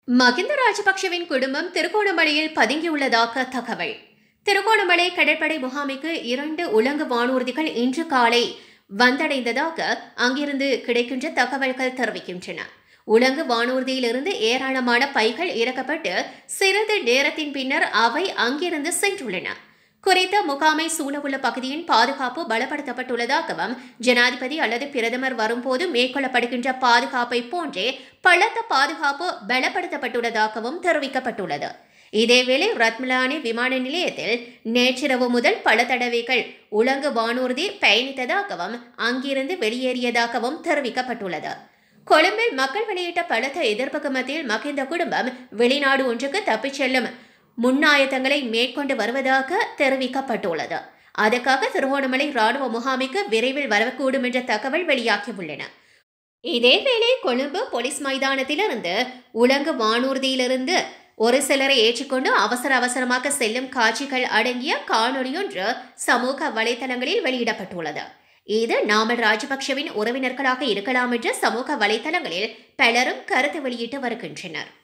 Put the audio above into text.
மகிந்த ராஜபக்ஷவின் குடும்பம் திருகோணமலையில் பதுங்கியுள்ளதாக தகவல் திருகோணமலை கடற்படை முகாமைக்கு இரண்டு உலங்கு வானூர்திகள் இன்று காலை வந்தடைந்ததாக அங்கிருந்து கிடைக்கின்ற தகவல்கள் தெரிவிக்கின்றன உலங்கு வானூர்தியிலிருந்து ஏராளமான பைகள் இறக்கப்பட்டு சிறிது நேரத்தின் பின்னர் அவை அங்கிருந்து சென்றுள்ளன குறித்த முகாமை சூழவுள்ள பகுதியின் பாதுகாப்பு பலப்படுத்தப்பட்டுள்ளதாகவும் ஜனாதிபதி அல்லது பிரதமர் வரும்போது மேற்கொள்ளப்படுகின்ற பாதுகாப்பை போன்றே பலத்த பாதுகாப்பு பலப்படுத்தப்பட்டுள்ளதாகவும் தெரிவிக்கப்பட்டுள்ளது இதேவேளை ரத்மலானி விமான நிலையத்தில் நேற்றிரவு முதல் பல தடவைகள் உலங்கு வானூர்தி பயணித்ததாகவும் அங்கிருந்து வெளியேறியதாகவும் தெரிவிக்கப்பட்டுள்ளது கொழும்பில் மக்கள் வெளியிட்ட பலத்த எதிர்ப்புக்கு மத்தியில் மகிந்த குடும்பம் வெளிநாடு ஒன்றுக்கு தப்பிச் செல்லும் முன்னாயத்தங்களை மேற்கொண்டு வருவதாக தெரிவிக்கப்பட்டுள்ளது அதற்காக திருவோணமலை ராணுவ முகாமைக்கு விரைவில் வரக்கூடும் என்ற தகவல் வெளியாகியுள்ளன இதேவேளை கொழும்பு போலீஸ் மைதானத்திலிருந்து உலங்கு வானூர்தியிலிருந்து ஒரு சிலரை ஏற்றுக்கொண்டு அவசர அவசரமாக செல்லும் காட்சிகள் அடங்கிய காணொலியொன்று சமூக வலைதளங்களில் வெளியிடப்பட்டுள்ளது இது நாமல் ராஜபக்ஷவின் உறவினர்களாக இருக்கலாம் என்று சமூக வலைதளங்களில் பலரும் கருத்து வெளியிட்டு வருகின்றனர்